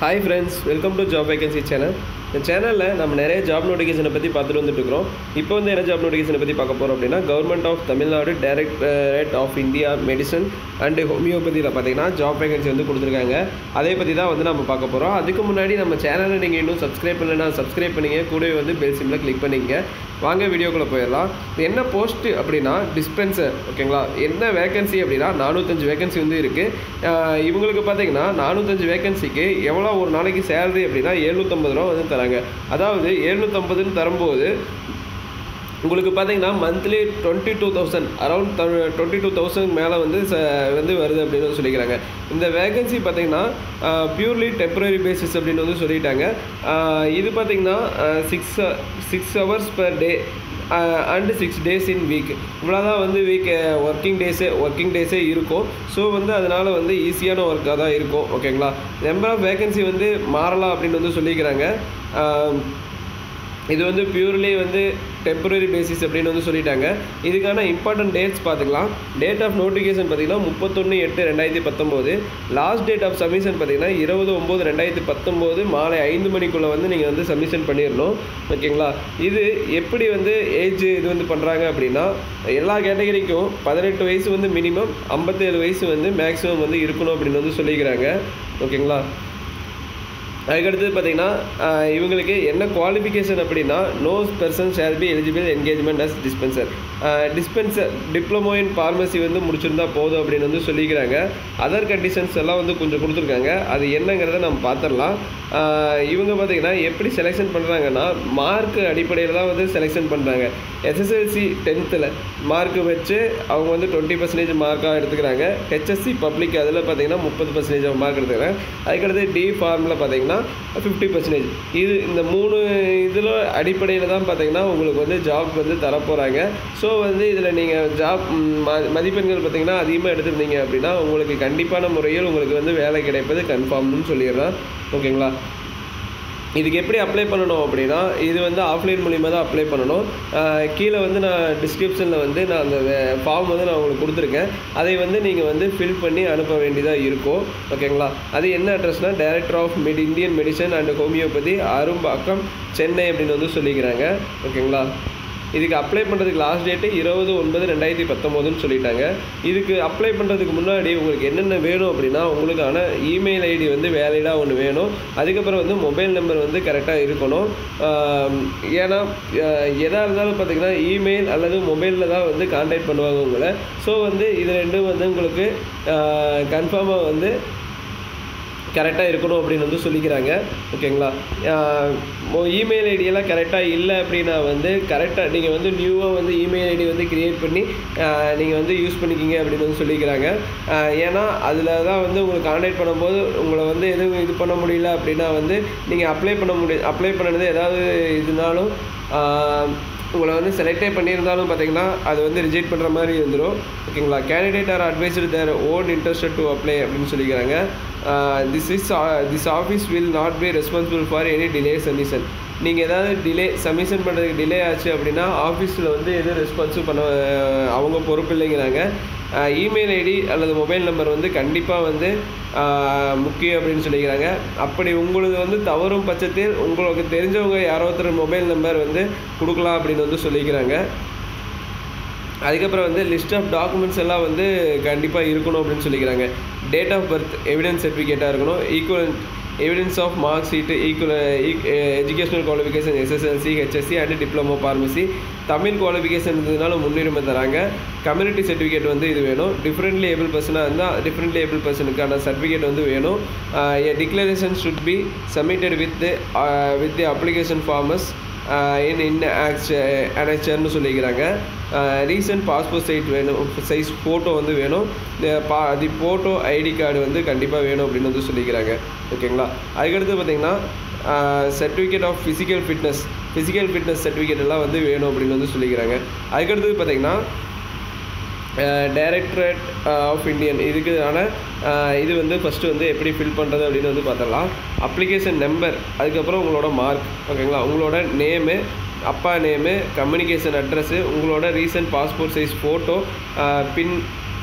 hi friends welcome to job vacancy channel இந்த சேனலில் நம்ம நிறைய ஜாப் நோட்டிஃபிகேஷனை பற்றி பார்த்துட்டு வந்துட்டு இருக்கிறோம் இப்போ வந்து என்ன ஜாப் நோட்டிஃபிகேஷனை பற்றி பார்க்க போகிறோம் அப்படின்னா government of Tamil Nadu directorate of India medicine and ஹோமியோபதியில் பார்த்தீங்கன்னா ஜாப் வேகன்சி வந்து கொடுத்துருக்காங்க அதை பற்றி தான் வந்து நம்ம பார்க்க போகிறோம் அதுக்கு முன்னாடி நம்ம சேனலை நீங்கள் இன்னும் சப்ஸ்கிரைப் பண்ணலைன்னா சப்ஸ்கிரைப் பண்ணிங்க கூடவே வந்து பெல் சிம்மில் கிளிக் பண்ணிங்க வாங்க வீடியோக்குள்ளே போயிடலாம் என்ன போஸ்ட் அப்படின்னா டிஸ்பென்சர் ஓகேங்களா என்ன வேகன்சி அப்படின்னா நானூற்றஞ்சு வேகன்சி வந்து இருக்குது இவங்களுக்கு பார்த்தீங்கன்னா நானூற்றஞ்சு வேகன்சிக்கு எவ்வளோ ஒரு நாளைக்கு சேலரி அப்படின்னா எழுநூற்றம்பது ரூபா வந்து தராங்க அதாவது எழுநூற்றம்பதுன்னு தரும்போது உங்களுக்கு பார்த்தீங்கன்னா monthly twenty two thousand around twenty two thousand மேலே வந்து ச வந்து வருது அப்படின்னு வந்து சொல்லிக்கிறாங்க இந்த வேகன்சி பார்த்தீங்கன்னா பியூர்லி டெம்பரரி பேசிஸ் அப்படின்னு வந்து சொல்லிட்டாங்க ஆஹ் இது பார்த்தீங்கன்னா six six hours per day and six days in week இவ்வளோதான் வந்து வீக் ஒர்க்கிங் டேஸே ஒர்க்கிங் டேஸே இருக்கும் ஸோ வந்து அதனால் வந்து ஈஸியான ஒர்க்காக தான் இருக்கும் ஓகேங்களா நம்பர் ஆஃப் வேகன்சி வந்து மாறலாம் அப்படின்னு வந்து சொல்லிக்கிறாங்க ஆஹ் இது வந்து பியூர்லி வந்து டெம்பரரி பேசிஸ் அப்படின்னு வந்து சொல்லிட்டாங்க இதுக்கான இம்பார்ட்டன்ட் டேட்ஸ் பார்த்துக்கலாம் டேட் ஆஃப் நோட்டிஃபிகேஷன் பார்த்தீங்கன்னா முப்பத்தொன்று எட்டு ரெண்டாயிரத்தி பத்தொம்போது லாஸ்ட் டேட் ஆஃப் சப்மிஷன் பார்த்தீங்கன்னா இருபது ஒம்பது ரெண்டாயிரத்தி பத்தொம்போது மாலை ஐந்து மணிக்குள்ளே வந்து நீங்கள் வந்து சப்மிஷன் பண்ணிடணும் ஓகேங்களா இது எப்படி வந்து ஏஜ் இது வந்து பண்ணுறாங்க அப்படின்னா எல்லா கேட்டகரிக்கும் பதினெட்டு வயசு வந்து மினிமம் ஐம்பத்தேழு வயசு வந்து மேக்ஸிமம் வந்து இருக்கணும் அப்படின்னு வந்து சொல்லிக்கிறாங்க ஓகேங்களா அதுக்கடுத்தது பார்த்தீங்கன்னா ஆஹ் இவங்களுக்கு என்ன குவாலிஃபிகேஷன் அப்படின்னா no person shall be eligible engagement as dispenser dispenser diploma in pharmacy வந்து முடிச்சிருந்தா போதும் அப்படின்னு வந்து சொல்லிக்கிறாங்க அதர் கண்டிஷன்ஸ் எல்லாம் வந்து கொஞ்சம் கொடுத்துருக்காங்க அது என்னங்கிறத நம்ம பார்த்துடலாம் ஆஹ் இவங்க பார்த்தீங்கன்னா எப்படி செலெக்ஷன் பண்ணுறாங்கன்னா மார்க் அடிப்படையில் தான் வந்து செலெக்ஷன் பண்ணுறாங்க எஸ்எஸ்எல்சி டென்த்தில் மார்க் வச்சு அவங்க வந்து டுவெண்ட்டி பர்சன்டேஜ் மார்க்காக எடுத்துக்கிறாங்க ஹெச்எஸ்சி பப்ளிக் அதில் பார்த்தீங்கன்னா முப்பது பர்சன்டேஜ் மார்க் எடுத்துக்கிறாங்க அதுக்கடுத்து டி ஃபார்மில் பார்த்தீங்கன்னா ஃபிஃப்டி பர்சன்டேஜ் இது இந்த மூணு இதில் அடிப்படையில் தான் பார்த்தீங்கன்னா உங்களுக்கு வந்து ஜாப் வந்து தரப்போகிறாங்க ஸோ வந்து இதில் நீங்கள் ஜாப் மதிப்பெண்கள் பார்த்தீங்கன்னா அதிகமாக எடுத்திருந்தீங்க அப்படின்னா உங்களுக்கு கண்டிப்பான முறையில் உங்களுக்கு வந்து வேலை கிடைப்பது கன்ஃபார்ம்னு சொல்லிடுறேன் ஓகேங்களா இதுக்கு எப்படி அப்ளை பண்ணணும் அப்படின்னா இது வந்து ஆஃப்லைன் மூலிமா தான் அப்ளை பண்ணணும் ஆஹ் கீழே வந்து நான் டிஸ்கிரிப்ஷனில் வந்து நான் அந்த ஃபார்ம் வந்து நான் உங்களுக்கு கொடுத்துருக்கேன் அதை வந்து நீங்கள் வந்து ஃபில் பண்ணி அனுப்ப வேண்டியதாக இருக்கும் ஓகேங்களா அது என்ன அட்ரஸ்னால் டைரக்டர் ஆஃப் மெடி Indian medicine and homoeopathy Arumbakkam Chennai அப்படின்னு வந்து சொல்லிக்கிறாங்க ஓகேங்களா இதுக்கு அப்ளை பண்ணுறதுக்கு லாஸ்ட் டேட்டு இருபது ஒன்பது ரெண்டாயிரத்தி பத்தொம்போதுன்னு சொல்லிட்டாங்க இதுக்கு அப்ளை பண்ணுறதுக்கு முன்னாடி உங்களுக்கு என்னென்ன வேணும் அப்படின்னா உங்களுக்கான இமெயில் ஐடி வந்து வேலிடாக ஒன்று வேணும் அதுக்கப்புறம் வந்து மொபைல் நம்பர் வந்து கரெக்டாக இருக்கணும் ஆம், ஏன்னா அஹ், எதாக இருந்தாலும் பார்த்தீங்கன்னா இமெயில் அல்லது மொபைலில் தான் வந்து கான்டாக்ட் பண்ணுவாங்க உங்களை ஸோ வந்து இது ரெண்டும் வந்து உங்களுக்கு கன்ஃபார்மாக வந்து கரெக்டாக இருக்கணும் அப்படின்னு வந்து சொல்லிக்கிறாங்க ஓகேங்களா இமெயில் ஐடியெல்லாம் கரெக்டாக இல்லை அப்படின்னா வந்து கரெக்டாக நீங்கள் வந்து நியூவாக வந்து இமெயில் ஐடி வந்து க்ரியேட் பண்ணி நீங்கள் வந்து யூஸ் பண்ணிக்கிங்க அப்படின்னு வந்து சொல்லிக்கிறாங்க ஆஹ் ஏன்னா அதில் தான் வந்து உங்களுக்கு கான்டாக்ட் பண்ணும்போது உங்களை வந்து எதுவும் இது பண்ண முடியல அப்படின்னா வந்து நீங்கள் அப்ளை பண்ண முடியும் அப்ளை பண்ணது ஏதாவது இதுனாலும் ஆஹ் உங்களை வந்து செலக்டே பண்ணியிருந்தாலும் பார்த்தீங்கன்னா அது வந்து ரிஜெக்ட் பண்ணுற மாதிரி வந்துடும் ஓகேங்களா candidate are advised their own interested to apply அப்படின்னு சொல்லிக்கிறாங்க this is this office will not be responsible for any delay submission நீங்கள் ஏதாவது டிலே சப்மிஷன் பண்ணுறதுக்கு டிலே ஆச்சு அப்படின்னா ஆஃபீஸில் வந்து எதுவும் ரெஸ்பான்சிவ் பண்ண அஹ், அவங்க பொறுப்பு இல்லைங்கிறாங்க இமெயில் ஐடி அல்லது மொபைல் நம்பர் வந்து கண்டிப்பாக வந்து ஆஹ், முக்கியம் அப்படின்னு சொல்லிக்கிறாங்க அப்படி உங்களுக்கு வந்து தவறும் பட்சத்தில் உங்களுக்கு தெரிஞ்சவங்க யாரோ ஒருத்தர் மொபைல் நம்பர் வந்து கொடுக்கலாம் அப்படின்னு வந்து சொல்லிக்கிறாங்க அதுக்கப்புறம் வந்து லிஸ்ட் ஆஃப் டாக்குமெண்ட்ஸ் எல்லாம் வந்து கண்டிப்பாக இருக்கணும் அப்படின்னு சொல்லிக்கிறாங்க டேட் ஆஃப் பர்த் எவிடன்ஸ் சர்டிஃபிகேட்டாக இருக்கணும் equal evidence of mark sheet equal educational qualification SSLC HSC and diploma pharmacy Tamil qualification இருந்ததுனால முன்னுரிமை தராங்க கம்யூனிட்டி சர்டிஃபிகேட் வந்து இது வேணும் டிஃப்ரெண்ட்லி ஏபிள் பர்சனாக இருந்தால் டிஃப்ரெண்ட்லி ஏபிள் பர்சனுக்கான சர்டிஃபிகேட் வந்து வேணும் declaration should be submitted with with the application forms in in அனெக்சர்னு சொல்லிக்கிறாங்க ரீசன்ட் பாஸ்போர்ட் சைட் வேணும் சைஸ் ஃபோட்டோ வந்து வேணும் இந்த பா தி ஃபோட்டோ ஐடி கார்டு வந்து கண்டிப்பாக வேணும் அப்படின்னு வந்து சொல்லிக்கிறாங்க ஓகேங்களா அதுக்கடுத்து பார்த்தீங்கன்னா certificate of physical fitness physical fitness certificate எல்லாம் வந்து வேணும் அப்படின்னு வந்து சொல்லிக்கிறாங்க அதுக்கடுத்து பார்த்தீங்கன்னா டைரக்டரேட் ஆஃப் இந்தியன் இதுக்கான அஹ், இது வந்து ஃபஸ்ட்டு வந்து எப்படி ஃபில் பண்ணுறது அப்படின்னு வந்து பார்த்துடலாம் அப்ளிகேஷன் நம்பர் அதுக்கப்புறம் உங்களோட மார்க் ஓகேங்களா உங்களோட நேமு அப்பா நேமு கம்யூனிகேஷன் அட்ரஸ்ஸு உங்களோட recent passport size photo pin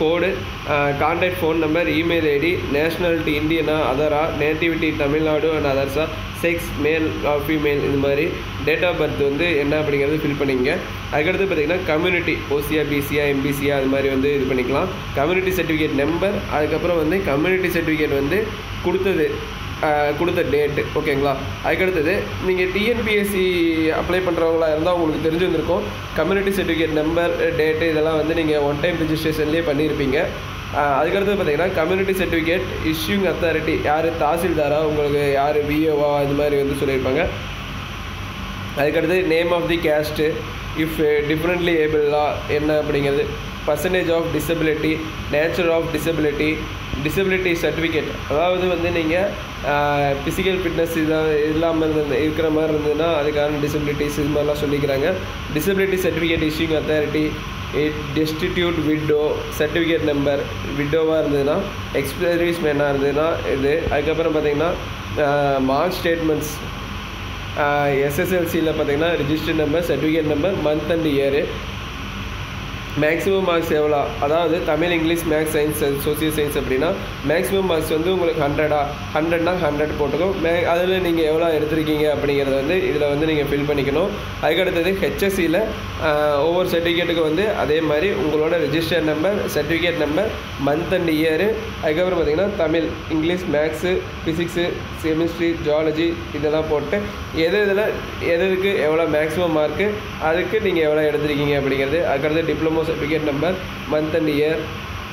code contact phone number email ID nationality இந்தியனா அதரா நேட்டிவிட்டி தமிழ்நாடு அண்ட் அதர்ஸா செக்ஸ் மேல் ஆர் ஃபீமேல் இந்த மாதிரி டேட் ஆஃப் பர்த் வந்து என்ன அப்படிங்கிறது ஃபில் பண்ணிங்க அதுக்கடுத்து பார்த்தீங்கன்னா கம்யூனிட்டி ஓசியா பிசியா எம்பிசியா அது மாதிரி வந்து இது பண்ணிக்கலாம் கம்யூனிட்டி சர்டிஃபிகேட் நம்பர் அதுக்கப்புறம் வந்து கம்யூனிட்டி சர்டிஃபிகேட் வந்து கொடுத்தது ஆஹ் கொடுத்த டேட்டு ஓகேங்களா அதுக்கடுத்தது நீங்கள் டிஎன்பிஎஸ்சி அப்ளை பண்ணுறவங்களா இருந்தால் உங்களுக்கு தெரிஞ்சு வந்திருக்கும் கம்யூனிட்டி சர்டிஃபிகேட் நம்பர் டேட்டு இதெல்லாம் வந்து நீங்கள் ஒன் டைம் ரிஜிஸ்ட்ரேஷன்லேயே பண்ணியிருப்பீங்க ஆஹ் அதுக்கடுத்து பார்த்தீங்கன்னா கம்யூனிட்டி சர்டிஃபிகேட் இஷ்யூங் அத்தாரிட்டி யார் தாசில்தாரா உங்களுக்கு யார் விஓவா இது மாதிரி வந்து சொல்லியிருப்பாங்க அதுக்கடுத்து name of the caste if differently ஏபிளா என்ன அப்படிங்கிறது percentage of disability nature of disability disability certificate அதாவது வந்து நீங்கள் ஃபிசிக்கல் ஃபிட்னஸ் இதான் இல்லாமல் இருந்து இருக்கிற மாதிரி இருந்ததுன்னா அதுக்கான டிசபிலிட்டிஸ் இது மாதிரிலாம் சொல்லிக்கிறாங்க disability certificate issuing authority destitute widow certificate number விட்டோவாக இருந்ததுன்னா எக்ஸ்பீரியன்ஸ் மேனாக இருந்ததுன்னா இது அதுக்கப்புறம் பார்த்தீங்கன்னா மார்க் ஸ்டேட்மெண்ட்ஸ் எஸ்எஸ்எல்சியில் பார்த்தீங்கன்னா register number certificate number month and year maximum marks எவ்வளோ அதாவது Tamil English maths science social science அப்படின்னா மேக்ஸிமம் மார்க்ஸ் வந்து உங்களுக்கு ஹண்ட்ரடா ஹண்ட்ரட்னா ஹண்ட்ரட் போட்டுக்கும் மே அதில் நீங்கள் எவ்வளோ எடுத்திருக்கீங்க அப்படிங்கிறத வந்து இதில் வந்து நீங்கள் ஃபில் பண்ணிக்கணும் அதுக்கடுத்தது ஹெச்எஸ்சியில் ஒவ்வொரு சர்டிஃபிகேட்டுக்கு வந்து அதே மாதிரி உங்களோட register number certificate number month and year அதுக்கப்புறம் பார்த்தீங்கன்னா Tamil English maths physics chemistry zoology இதெல்லாம் போட்டு எது இதில் எது எதுக்கு எவ்வளோ மேக்ஸிமம் மார்க்கு அதுக்கு நீங்கள் எவ்வளோ எடுத்திருக்கீங்க அப்படிங்கிறது அதுக்கடுத்து diploma certificate number month and year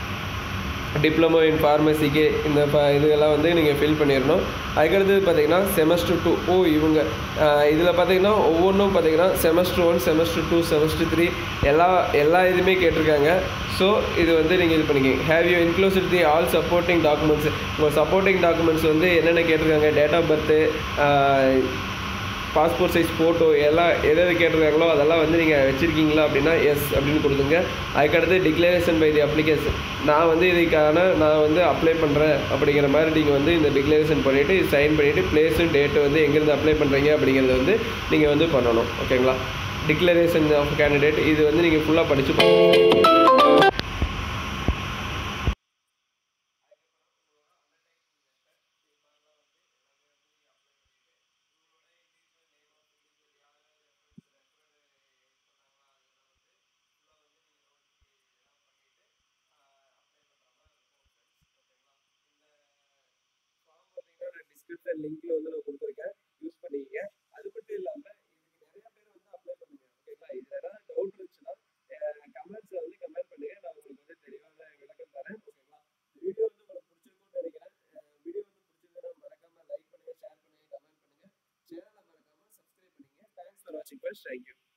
diploma in ஃபார்மசிக்கு இந்த ப இதெல்லாம் வந்து நீங்கள் ஃபில் பண்ணிடணும் அதுக்கடுத்தது பார்த்தீங்கன்னா செமஸ்டர் டூ ஓ இவங்க இதில் பார்த்தீங்கன்னா ஒவ்வொன்றும் பார்த்தீங்கன்னா semester one semester two semester three எல்லா எல்லா இதுவுமே கேட்டிருக்காங்க ஸோ இது வந்து நீங்கள் இது பண்ணிக்கிங்க have you inclusive the all supporting documents உங்கள் சப்போர்ட்டிங் டாக்குமெண்ட்ஸ் வந்து என்னென்ன கேட்டிருக்காங்க date of birth passport size photo எல்லாம் எது எது கேட்டிருக்காங்களோ அதெல்லாம் வந்து நீங்கள் வச்சுருக்கீங்களா அப்படின்னா எஸ் அப்படின்னு கொடுத்துங்க அதுக்கடுத்து டிக்ளரேஷன் பை தி அப்ளிகேஷன் நான் வந்து இதுக்கான நான் வந்து அப்ளை பண்ணுறேன் அப்படிங்கிற மாதிரி நீங்கள் வந்து இந்த டிக்ளரேஷன் பண்ணிவிட்டு சைன் பண்ணிவிட்டு பிளேஸும் டேட்டு வந்து எங்கேருந்து அப்ளை பண்ணுறீங்க அப்படிங்கிறத வந்து நீங்கள் வந்து பண்ணணும் ஓகேங்களா டிக்ளரேஷன் ஆஃப் கேண்டிடேட் இது வந்து நீங்கள் ஃபுல்லாக படிச்சு டிஸ்கிரிப்ஷன் லிங்க்ல வந்து நான் கொடுத்துருக்கேன் யூஸ் பண்ணிக்கங்க அது மட்டும் இல்லாம இதுக்கு நிறைய பேர் வந்து அப்ளை பண்ணுங்க ஓகேங்களா இதுல ஏதாவது டவுட் இருந்துச்சுன்னா கமெண்ட்ஸ்ல வந்து கமெண்ட் பண்ணுங்க நான் உங்களுக்கு வந்து தெளிவான விளக்கம் தரேன் ஓகேங்களா வீடியோ வந்து உங்களுக்கு பிடிச்சிருக்கும்னு நினைக்கிறேன் வீடியோ வந்து பிடிச்சிருந்தா மறக்காம லைக் பண்ணுங்க ஷேர் பண்ணுங்க கமெண்ட் பண்ணுங்க சேனலை மறக்காம சப்ஸ்கிரைப் பண்ணுங்க தேங்க்ஸ் ஃபார் வாட்சிங் ஃபர்ஸ்ட் தேங்க்யூ